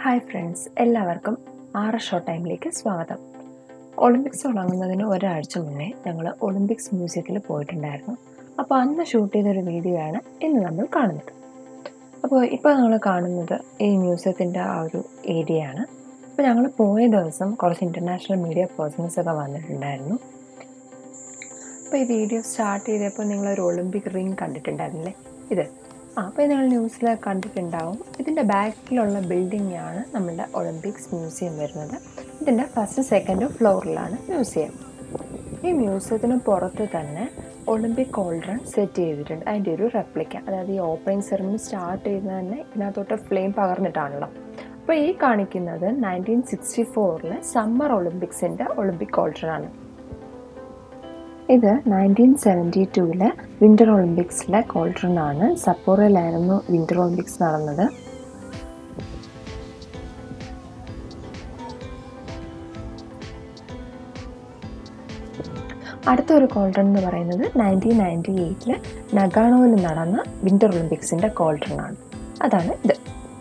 Hi friends എല്ലാവർക്കും ആറ് short ടൈമിലേക്ക് സ്വാഗതം ഒളിമ്പിക്സ് തുടങ്ങുന്നതിന് ഒരാഴ്ച മുന്നേ ഞങ്ങൾ ഒളിമ്പിക്സ് മ്യൂസിയത്തിൽ പോയിട്ടുണ്ടായിരുന്നു അപ്പോൾ അന്ന് ഷൂട്ട് ചെയ്തൊരു വീഡിയോ ആണ് ഇന്ന് നമ്മൾ കാണുന്നത് അപ്പോൾ ഇപ്പോൾ നമ്മൾ കാണുന്നത് ഈ മ്യൂസിയത്തിൻ്റെ ആ ഒരു ഏരിയ ആണ് അപ്പോൾ ഞങ്ങൾ പോയ ദിവസം കുറച്ച് ഇൻ്റർനാഷണൽ മീഡിയ പേഴ്സൺസ് ഒക്കെ വന്നിട്ടുണ്ടായിരുന്നു അപ്പോൾ ഈ വീഡിയോ സ്റ്റാർട്ട് ചെയ്തപ്പോൾ നിങ്ങളൊരു ഒളിമ്പിക് റിംഗ് കണ്ടിട്ടുണ്ടായിരുന്നില്ലേ ഇത് ആ അപ്പോൾ നിങ്ങൾ ന്യൂസിൽ കണ്ടിട്ടുണ്ടാവും ഇതിൻ്റെ ബാക്കിലുള്ള ബിൽഡിംഗ് ആണ് നമ്മുടെ ഒളിമ്പിക്സ് മ്യൂസിയം വരുന്നത് ഇതിൻ്റെ ഫസ്റ്റ് സെക്കൻഡ് ഫ്ലോറിലാണ് മ്യൂസിയം ഈ മ്യൂസിയത്തിന് പുറത്ത് തന്നെ ഒളിമ്പിക് കോൾഡ്രൺ സെറ്റ് ചെയ്തിട്ടുണ്ട് അതിൻ്റെ ഒരു റെപ്ലിക്ക അതായത് ഈ ഓപ്പണിംഗ് സെറമണി സ്റ്റാർട്ട് ചെയ്യുന്നത് തന്നെ ഇതിനകത്തോട്ട് ഫ്ലെയിം പകർന്നിട്ടാണല്ലോ അപ്പോൾ ഈ കാണിക്കുന്നത് നയൻറ്റീൻ സിക്സ്റ്റി ഫോറിലെ സമ്മർ ഒളിമ്പിക്സിൻ്റെ ഒളിമ്പിക് കോൾഡ്രൺ ആണ് ഇത് നയൻറ്റീൻ സെവൻറ്റി ടൂവിലെ വിൻ്റർ ഒളിമ്പിക്സിലെ കോൾട്രൺ ആണ് സപ്പോറയിലായിരുന്നു വിൻ്റർ ഒളിമ്പിക്സ് നടന്നത് അടുത്ത ഒരു കോൾട്രൺ എന്ന് പറയുന്നത് നയൻറ്റീൻ നയൻറ്റി എയ്റ്റിൽ നഗാണോയിൽ നടന്ന വിൻ്റർ ഒളിമ്പിക്സിൻ്റെ കോൾട്രൺ ആണ് അതാണ് ഇത്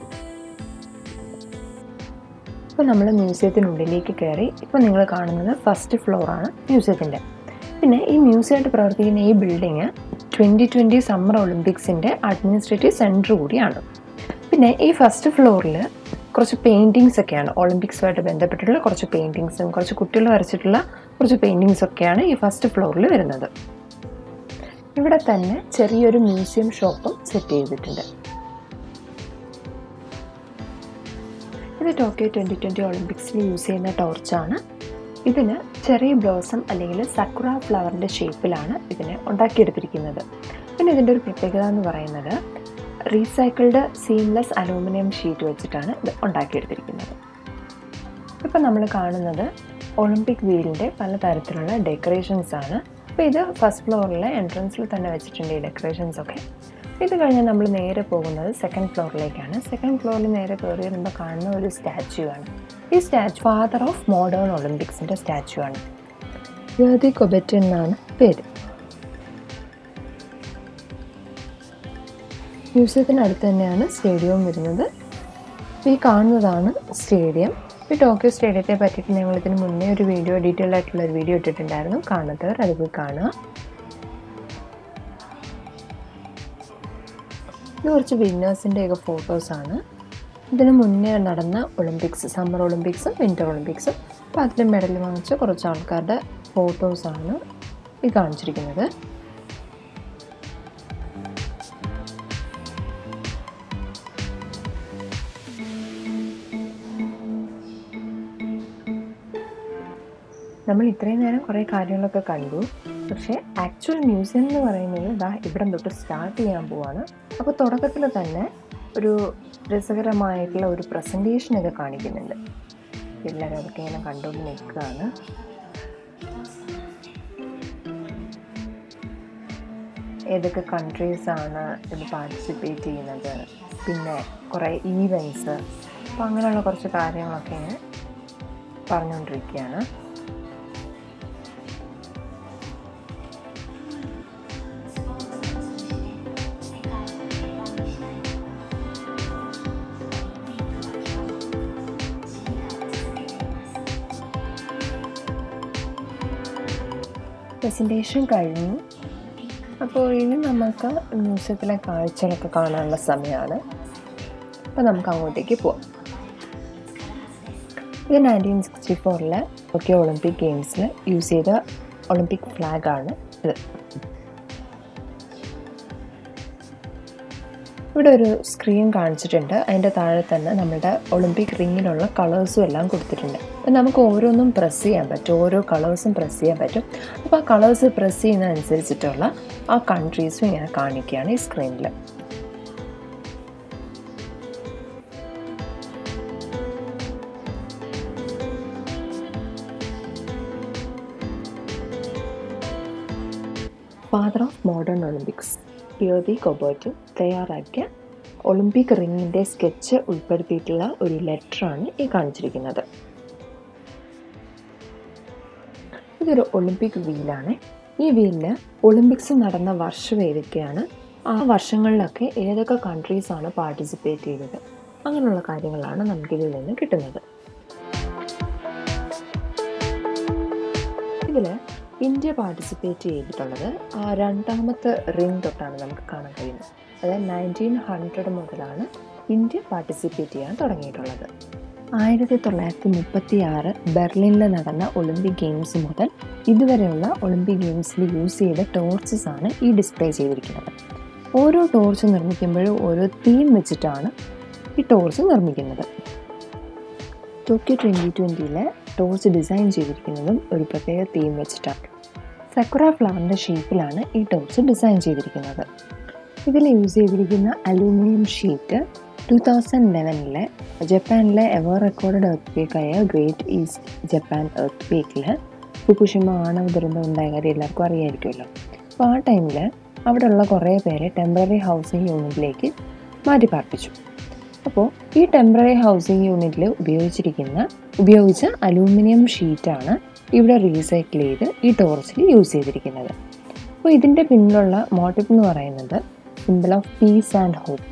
ഇപ്പോൾ നമ്മൾ മ്യൂസിയത്തിനുള്ളിലേക്ക് കയറി ഇപ്പോൾ നിങ്ങൾ കാണുന്നത് ഫസ്റ്റ് ഫ്ലോറാണ് മ്യൂസിയത്തിൻ്റെ പിന്നെ ഈ മ്യൂസിയമായിട്ട് പ്രവർത്തിക്കുന്ന ഈ ബിൽഡിങ് ട്വൻറ്റി ട്വൻറ്റി സമ്മർ ഒളിമ്പിക്സിൻ്റെ അഡ്മിനിസ്ട്രേറ്റീവ് സെൻറ്റർ കൂടിയാണ് പിന്നെ ഈ ഫസ്റ്റ് ഫ്ലോറിൽ കുറച്ച് പെയിൻറ്റിങ്സ് ഒക്കെയാണ് ഒളിമ്പിക്സുമായിട്ട് ബന്ധപ്പെട്ടിട്ടുള്ള കുറച്ച് പെയിൻറ്റിങ്സും കുറച്ച് കുട്ടികൾ വരച്ചിട്ടുള്ള കുറച്ച് പെയിൻറ്റിങ്സ് ഒക്കെയാണ് ഈ ഫസ്റ്റ് ഫ്ലോറിൽ വരുന്നത് ഇവിടെ തന്നെ ചെറിയൊരു മ്യൂസിയം ഷോപ്പും സെറ്റ് ചെയ്തിട്ടുണ്ട് ഇത് ടോക്കിയോ ട്വൻറ്റി ട്വൻറ്റി ഒളിമ്പിക്സിൽ യൂസ് ചെയ്യുന്ന ടോർച്ചാണ് ഇതിന് ചെറിയ ബ്ലോസം അല്ലെങ്കിൽ സക്കുറ ഫ്ലവറിൻ്റെ ഷേപ്പിലാണ് ഇതിനെ ഉണ്ടാക്കിയെടുത്തിരിക്കുന്നത് പിന്നെ ഇതിൻ്റെ ഒരു പ്രത്യേകത എന്ന് പറയുന്നത് റീസൈക്കിൾഡ് സീംലെസ് അലൂമിനിയം ഷീറ്റ് വെച്ചിട്ടാണ് ഇത് ഉണ്ടാക്കിയെടുത്തിരിക്കുന്നത് ഇപ്പം നമ്മൾ കാണുന്നത് ഒളിമ്പിക് വീലിൻ്റെ പലതരത്തിലുള്ള ഡെക്കറേഷൻസ് ആണ് അപ്പോൾ ഇത് ഫസ്റ്റ് ഫ്ലോറിലെ എൻട്രൻസിൽ തന്നെ വെച്ചിട്ടുണ്ട് ഈ ഡെക്കറേഷൻസ് ഒക്കെ ഇത് കഴിഞ്ഞ് നമ്മൾ നേരെ പോകുന്നത് സെക്കൻഡ് ഫ്ലോറിലേക്കാണ് സെക്കൻഡ് ഫ്ലോറിൽ നേരെ കയറി വരുമ്പോൾ കാണുന്ന ഒരു സ്റ്റാച്യു ആണ് ഈ സ്റ്റാച്ചു ഫാദർ ഓഫ് മോഡേൺ ഒളിമ്പിക്സിൻ്റെ സ്റ്റാച്ചു ആണ് ജ്യോതി കൊബറ്റ് എന്നാണ് പേര് മ്യൂസിയത്തിനടുത്ത് തന്നെയാണ് സ്റ്റേഡിയവും വരുന്നത് ഈ കാണുന്നതാണ് സ്റ്റേഡിയം ഈ ടോക്കിയോ സ്റ്റേഡിയത്തെ പറ്റിയിട്ട് ഞങ്ങൾ ഇതിന് മുന്നേ ഒരു വീഡിയോ ഡീറ്റെയിൽ ആയിട്ടുള്ള ഒരു വീഡിയോ ഇട്ടിട്ടുണ്ടായിരുന്നു കാണാത്തവർ അത് പോയി കാണുക ഇത് കുറച്ച് വിന്നേഴ്സിൻ്റെയൊക്കെ ഫോട്ടോസാണ് ഇതിന് മുന്നേ നടന്ന ഒളിമ്പിക്സ് സമ്മർ ഒളിമ്പിക്സും വിൻ്റർ ഒളിമ്പിക്സും അപ്പോൾ അതിൽ മെഡൽ വാങ്ങിച്ച കുറച്ച് ആൾക്കാരുടെ ഫോട്ടോസാണ് ഈ കാണിച്ചിരിക്കുന്നത് നമ്മൾ ഇത്രയും നേരം കുറേ കാര്യങ്ങളൊക്കെ കണ്ടു പക്ഷേ ആക്ച്വൽ മ്യൂസിയം എന്ന് പറയുന്നത് ഇതാ ഇവിടം തൊട്ട് സ്റ്റാർട്ട് ചെയ്യാൻ പോവാണ് അപ്പോൾ തുടക്കത്തിൽ തന്നെ ഒരു രസകരമായിട്ടുള്ള ഒരു പ്രസൻറ്റേഷനൊക്കെ കാണിക്കുന്നുണ്ട് എല്ലാവരും അതൊക്കെ ഇങ്ങനെ കണ്ടുകൊണ്ട് നിൽക്കുകയാണ് ഏതൊക്കെ കൺട്രീസാണ് ഇത് പാർട്ടിസിപ്പേറ്റ് ചെയ്യുന്നത് പിന്നെ കുറേ ഈവൻസ് അപ്പോൾ അങ്ങനെയുള്ള കുറച്ച് കാര്യങ്ങളൊക്കെ ഇങ്ങനെ പറഞ്ഞുകൊണ്ടിരിക്കുകയാണ് പ്രസൻറ്റേഷൻ കഴിഞ്ഞു അപ്പോൾ ഇനി നമുക്ക് മ്യൂസിയത്തിലെ കാഴ്ചകളൊക്കെ കാണാനുള്ള സമയമാണ് അപ്പോൾ നമുക്ക് അങ്ങോട്ടേക്ക് പോവാം ഇത് നയൻറ്റീൻ സിക്സ്റ്റി ഫോറിലെ ടോക്കിയോ ഒളിമ്പിക് ഗെയിംസിൽ യൂസ് ചെയ്ത ഒളിമ്പിക് ഫ്ലാഗാണ് ഇത് ഇവിടെ ഒരു സ്ക്രീൻ കാണിച്ചിട്ടുണ്ട് അതിൻ്റെ താഴെ തന്നെ നമ്മുടെ ഒളിമ്പിക് റിങ്ങിലുള്ള കളേഴ്സും എല്ലാം കൊടുത്തിട്ടുണ്ട് അപ്പം നമുക്ക് ഓരോന്നും പ്രസ് ചെയ്യാൻ പറ്റും ഓരോ കളേഴ്സും പ്രസ് ചെയ്യാൻ പറ്റും അപ്പോൾ ആ കളേഴ്സ് പ്രസ് ചെയ്യുന്നതനുസരിച്ചിട്ടുള്ള ആ കൺട്രീസും ഇങ്ങനെ കാണിക്കുകയാണ് ഈ സ്ക്രീനിൽ ഫാദർ ഓഫ് മോഡേൺ ഒളിമ്പിക്സ് പിയോതി കൊബോറ്റ് തയ്യാറാക്കിയ ഒളിമ്പിക് റിങ്ങിൻ്റെ സ്കെച്ച് ഉൾപ്പെടുത്തിയിട്ടുള്ള ഒരു ലെറ്ററാണ് ഈ കാണിച്ചിരിക്കുന്നത് ഇതൊരു ഒളിമ്പിക് വീലാണ് ഈ വീലിൽ ഒളിമ്പിക്സ് നടന്ന വർഷം ഏതൊക്കെയാണ് ആ വർഷങ്ങളിലൊക്കെ ഏതൊക്കെ കൺട്രീസാണ് പാർട്ടിസിപ്പേറ്റ് ചെയ്തത് അങ്ങനെയുള്ള കാര്യങ്ങളാണ് നമുക്കിതിൽ നിന്ന് കിട്ടുന്നത് ഇതിൽ ഇന്ത്യ പാർട്ടിസിപ്പേറ്റ് ചെയ്തിട്ടുള്ളത് ആ രണ്ടാമത്തെ റിംഗ് തൊട്ടാണ് നമുക്ക് കാണാൻ കഴിയുന്നത് അതായത് നയൻറ്റീൻ ഹൺഡ്രഡ് മുതലാണ് ഇന്ത്യ പാർട്ടിസിപ്പേറ്റ് ചെയ്യാൻ തുടങ്ങിയിട്ടുള്ളത് ആയിരത്തി തൊള്ളായിരത്തി മുപ്പത്തി ആറ് ബെർലിനിൽ നടന്ന ഒളിമ്പിക് ഗെയിംസ് മുതൽ ഇതുവരെയുള്ള ഒളിമ്പിക് ഗെയിംസിൽ യൂസ് ചെയ്ത ടോർച്ചസ് ആണ് ഈ ഡിസ്പ്ലേ ചെയ്തിരിക്കുന്നത് ഓരോ ടോർച്ച് നിർമ്മിക്കുമ്പോഴും ഓരോ തീം വെച്ചിട്ടാണ് ഈ ടോർച്ച് നിർമ്മിക്കുന്നത് ടോക്കിയോ ട്വൻറ്റി ട്വൻറ്റിയിലെ ടോർച്ച് ഡിസൈൻ ചെയ്തിരിക്കുന്നതും ഒരു പ്രത്യേക തീം വെച്ചിട്ടാണ് സക്കുറ ഫ്ലവറിൻ്റെ ഷേപ്പിലാണ് ഈ ടോർച്ച് ഡിസൈൻ ചെയ്തിരിക്കുന്നത് ഇതിൽ യൂസ് ചെയ്തിരിക്കുന്ന അലൂമിനിയം ഷീറ്റ് ടു തൗസൻഡ് ലെവനിലെ ജപ്പാനിലെ എവർ റെക്കോർഡ് എർത്ത് വേക്കായ ഗ്രേറ്റ് ഈസ്റ്റ് ജപ്പാൻ എർത്ത് വേക്കിൽ ഫുക്കുഷിമ ആണവ ദുരന്തം ഉണ്ടായ കാര്യം എല്ലാവർക്കും അറിയായിരിക്കുമല്ലോ അപ്പോൾ ആ ടൈമിൽ അവിടെയുള്ള കുറേ പേരെ ടെമ്പററി ഹൗസിംഗ് യൂണിറ്റിലേക്ക് മാറ്റി പാർപ്പിച്ചു അപ്പോൾ ഈ ടെമ്പററി ഹൗസിംഗ് യൂണിറ്റിൽ ഉപയോഗിച്ചിരിക്കുന്ന ഉപയോഗിച്ച അലൂമിനിയം ഷീറ്റാണ് ഇവിടെ റീസൈക്കിൾ ചെയ്ത് ഈ ടോർച്ചിൽ യൂസ് ചെയ്തിരിക്കുന്നത് അപ്പോൾ ഇതിൻ്റെ പിന്നിലുള്ള മോട്ടീവ് എന്ന് പറയുന്നത് symbol of peace and hope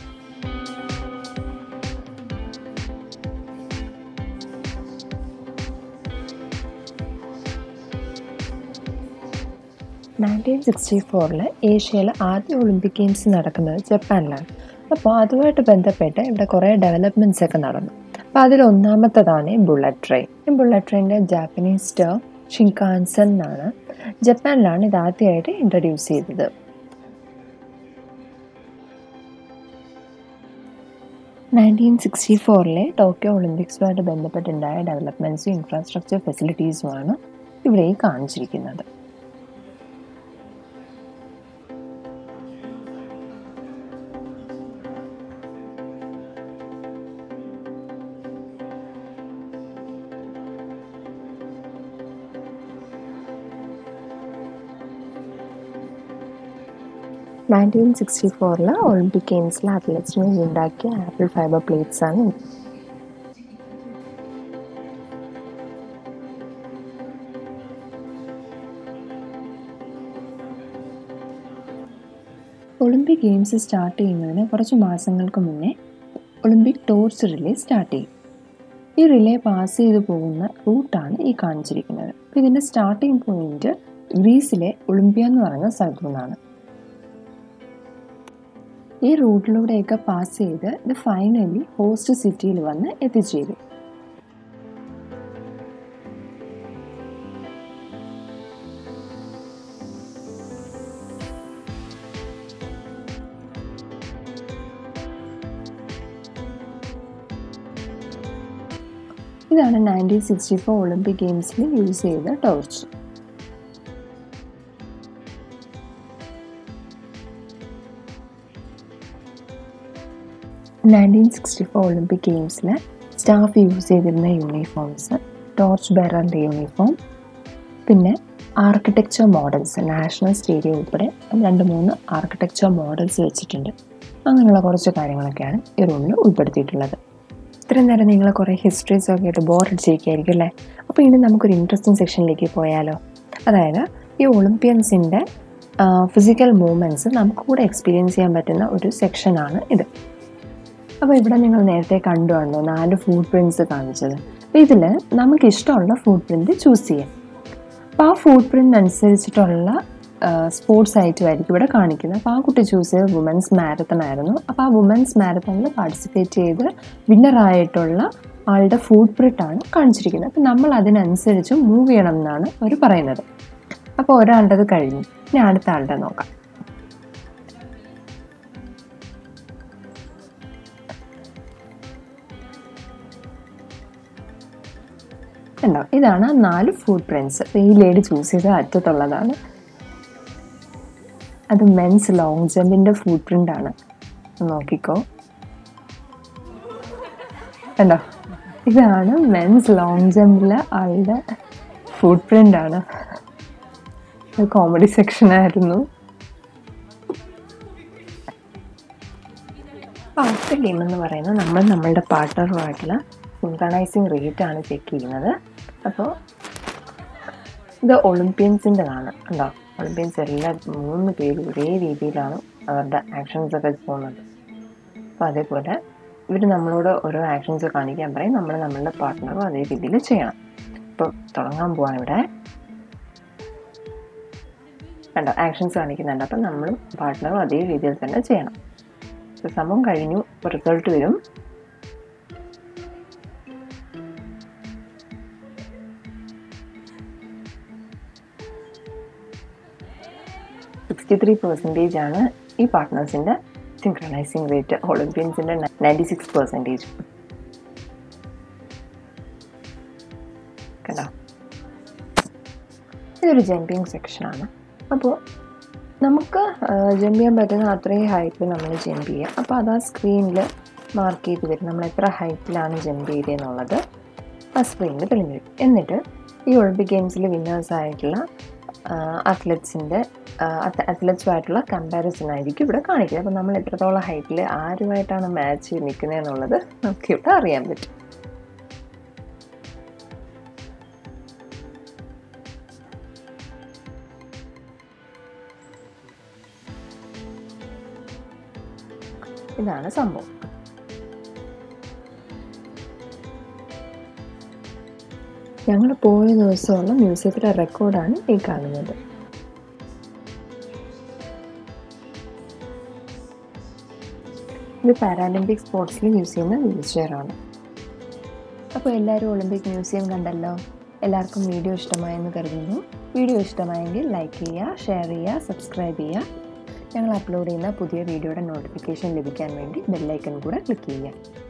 nineteen sixty ഫോറിൽ ഏഷ്യയിലെ ആദ്യ ഒളിമ്പിക് ഗെയിംസ് നടക്കുന്നത് ജപ്പാനിലാണ് അപ്പോൾ അതുമായിട്ട് ബന്ധപ്പെട്ട് ഇവിടെ കുറേ ഡെവലപ്മെൻറ്റ്സ് ഒക്കെ നടന്നു അപ്പോൾ അതിൽ ഒന്നാമത്തതാണ് ഈ ബുള്ളറ്റ് ട്രെയിൻ ഈ ബുള്ളറ്റ് ട്രെയിനിൻ്റെ ജാപ്പനീസ് ടേം ഷിൻകാൻസൻ എന്നാണ് ജപ്പാനിലാണ് ഇത് ആദ്യമായിട്ട് ഇൻട്രൊഡ്യൂസ് ചെയ്തത് നയൻറ്റീൻ സിക്സ്റ്റി ഫോറിലെ ടോക്കിയോ ഒളിമ്പിക്സുമായിട്ട് ബന്ധപ്പെട്ടുണ്ടായ ഡെവലപ്മെൻറ്റ്സും ഇൻഫ്രാസ്ട്രക്ചർ ഫെസിലിറ്റീസുമാണ് ഇവിടെ ഈ കാണിച്ചിരിക്കുന്നത് നയൻറ്റീൻ സിക്സ്റ്റി ഫോറിൽ ഒളിമ്പിക് ഗെയിംസിൽ അത്ലറ്റ്സിന് വേണ്ടി ഉണ്ടാക്കിയ ആപ്പിൾ ഫൈബർ പ്ലേറ്റ്സ് ആണ് ഇത്. ഒളിമ്പിക് ഗെയിംസ് സ്റ്റാർട്ട് ചെയ്യുന്നതിന് കുറച്ച് മാസങ്ങൾക്ക് മുന്നേ ഒളിമ്പിക് ടോർച്ച് റിലേ സ്റ്റാർട്ട് ചെയ്യും ഈ റിലേ പാസ് ചെയ്ത് പോകുന്ന റൂട്ടാണ് ഈ കാണിച്ചിരിക്കുന്നത് അപ്പോൾ ഇതിൻ്റെ സ്റ്റാർട്ടിംഗ് പോയിന്റ് ഗ്രീസിലെ ഒളിമ്പിയ എന്ന് പറയുന്ന സ്ഥലത്തു നിന്നാണ് ഈ റൂട്ടിലൂടെയൊക്കെ പാസ് ചെയ്ത് ഇത് ഫൈനലി ഹോസ്റ്റ് സിറ്റിയിൽ വന്ന് എത്തിച്ചേരും ഇതാണ് നയൻറ്റീൻ സിക്സ്റ്റി ഫോർ ഒളിമ്പിക് ഗെയിംസിൽ യൂസ് ചെയ്ത torch nineteen sixty four olympic ഗെയിംസിൽ സ്റ്റാഫ് യൂസ് ചെയ്തിരുന്ന യൂണിഫോംസ് ടോർച്ച് ബെററിൻ്റെ യൂണിഫോം പിന്നെ ആർക്കിടെക്ചർ മോഡൽസ് നാഷണൽ സ്റ്റേഡിയം ഉൾപ്പെടെ രണ്ട് മൂന്ന് ആർക്കിടെക്ചർ മോഡൽസ് വെച്ചിട്ടുണ്ട് അങ്ങനെയുള്ള കുറച്ച് കാര്യങ്ങളൊക്കെയാണ് ഈ റൂമിൽ ഉൾപ്പെടുത്തിയിട്ടുള്ളത് ഇത്രയും നേരം നിങ്ങൾ കുറേ ഹിസ്റ്ററീസ് ഒക്കെ ആയിട്ട് ബോർ അടിച്ചിരിക്കുകയായിരിക്കും അല്ലേ അപ്പോൾ ഇനി നമുക്കൊരു ഇൻട്രസ്റ്റിംഗ് സെക്ഷനിലേക്ക് പോയാലോ അതായത് ഈ ഒളിമ്പ്യൻസിൻ്റെ ഫിസിക്കൽ മൂവ്മെൻറ്റ്സ് നമുക്ക് കൂടെ എക്സ്പീരിയൻസ് ചെയ്യാൻ പറ്റുന്ന ഒരു സെക്ഷനാണ് ഇത് അപ്പോൾ ഇവിടെ നിങ്ങൾ നേരത്തെ കണ്ടുണ്ടോ നാല് ഫുഡ് പ്രിൻറ്റ്സ് കാണിച്ചത് അപ്പോൾ ഇതിൽ നമുക്ക് ഇഷ്ടമുള്ള ഫുഡ് പ്രിൻറ്റ് ചൂസ് ചെയ്യാം അപ്പോൾ ആ ഫുഡ് പ്രിൻ്റ് അനുസരിച്ചിട്ടുള്ള സ്പോർട്സ് ഐറ്റം ആയിരിക്കും ഇവിടെ കാണിക്കുന്നത് അപ്പോൾ ആ കുട്ടി ചൂസ് ചെയ്ത് വുമൻസ് മാരത്തൺ ആയിരുന്നു അപ്പോൾ ആ വുമൻസ് മാരത്തണിൽ പാർട്ടിസിപ്പേറ്റ് ചെയ്ത് വിന്നറായിട്ടുള്ള ആളുടെ ഫുഡ് പ്രിൻ്റാണ് കാണിച്ചിരിക്കുന്നത് അപ്പോൾ നമ്മൾ അതിനനുസരിച്ച് മൂവ് ചെയ്യണം എന്നാണ് അവർ പറയുന്നത് അപ്പോൾ ഒരാളുടേത് കഴിഞ്ഞു ഇനി അടുത്ത ആളുടെ നോക്കാം കണ്ടോ ഇതാണ് നാല് ഫുഡ് പ്രിൻറ്റ്സ് ഈ ലേഡി ചൂസ് ചെയ്ത അറ്റത്തുള്ളതാണ് അത് മെൻസ് ലോങ് ജമ്പിൻ്റെ ഫുഡ് പ്രിൻ്റ് ആണ് നോക്കിക്കോ കണ്ടോ ഇതാണ് മെൻസ് ലോങ് ജമ്പിലെ ആളുടെ ഫുഡ് പ്രിൻ്റ് ആണ് കോമഡി സെക്ഷൻ ആയിരുന്നു അടുത്ത ഗെയിം എന്ന് പറയുന്നത് നമ്മൾ നമ്മളുടെ പാർട്ട്ണറുമായിട്ടുള്ള സിൻക്രണൈസിങ് റേറ്റ് ആണ് ചെക്ക് ചെയ്യുന്നത് അപ്പോൾ ഇത് ഒളിമ്പ്യൻസിൻ്റെതാണ് ഉണ്ടോ ഒളിമ്പ്യൻസ് എല്ലാ മൂന്ന് പേരും ഒരേ രീതിയിലാണ് അവരുടെ ആക്ഷൻസ് ഒക്കെ പോകുന്നത് അപ്പോൾ അതേപോലെ ഇവർ നമ്മളോട് ഓരോ ആക്ഷൻസ് കാണിക്കാൻ പറയും നമ്മൾ നമ്മളുടെ പാർട്ട്ണറും അതേ രീതിയിൽ ചെയ്യണം ഇപ്പോൾ തുടങ്ങാൻ പോവാണ് ഇവിടെ കണ്ടോ ആക്ഷൻസ് കാണിക്കുന്നുണ്ട് അപ്പം നമ്മളും പാർട്ട്ണറും അതേ രീതിയിൽ തന്നെ ചെയ്യണം ഇപ്പോൾ സംഭവം കഴിഞ്ഞു റിസൾട്ട് വരും സിക്സ്റ്റി ത്രീ പെർസെൻറ്റേജ് ആണ് ഈ പാർട്ട്നേഴ്സിൻ്റെ സിങ്ക്രണൈസിങ് റേറ്റ് ഒളിമ്പ്യൻസിൻ്റെ നയൻറ്റി സിക്സ് പെർസെൻറ്റേജ് കണ്ടോ ഇതൊരു ജമ്പിങ് സെക്ഷനാണ് അപ്പോൾ നമുക്ക് ജമ്പ് ചെയ്യാൻ പറ്റുന്ന അത്രയും ഹൈറ്റിൽ നമ്മൾ ജമ്പ് ചെയ്യുക അപ്പോൾ അത് ആ സ്ക്രീനിൽ മാർക്ക് ചെയ്ത് തരും നമ്മൾ എത്ര ഹൈറ്റിലാണ് ജമ്പ് ചെയ്തതെന്നുള്ളത് ആ സ്ക്രീനിൽ തെളിഞ്ഞു വരും എന്നിട്ട് ഈ ഒളിമ്പിക് ഗെയിംസിൽ വിന്നേഴ്സ് ആയിട്ടുള്ള അത്ലറ്റ്സിൻ്റെ അത്ലറ്റ്സുമായിട്ടുള്ള കമ്പാരിസൺ ആയിരിക്കും ഇവിടെ കാണിക്കുന്നത് അപ്പോൾ നമ്മൾ എത്രത്തോളം ഹൈറ്റിൽ ആരുമായിട്ടാണ് മാച്ച് ചെയ്ത് നിൽക്കുന്നത് എന്നുള്ളത് നമുക്ക് ഇവിടെ അറിയാൻ പറ്റും ഇതാണ് സംഭവം ഞങ്ങൾ പോയ ദിവസമുള്ള മ്യൂസിയത്തിലെ റെക്കോർഡാണ് ഈ കാണുന്നത് ഇത് പാരാലിമ്പിക് സ്പോർട്സിൽ യൂസ് ചെയ്യുന്ന വീൽ ചെയറാണ് അപ്പോൾ എല്ലാവരും ഒളിമ്പിക് മ്യൂസിയം കണ്ടല്ലോ എല്ലാവർക്കും വീഡിയോ ഇഷ്ടമായെന്ന് കരുതുന്നു വീഡിയോ ഇഷ്ടമായെങ്കിൽ ലൈക്ക് ചെയ്യുക ഷെയർ ചെയ്യുക സബ്സ്ക്രൈബ് ചെയ്യുക ഞങ്ങൾ അപ്ലോഡ് ചെയ്യുന്ന പുതിയ വീഡിയോയുടെ നോട്ടിഫിക്കേഷൻ ലഭിക്കാൻ വേണ്ടി ബെല്ലൈക്കൺ കൂടെ ക്ലിക്ക് ചെയ്യുക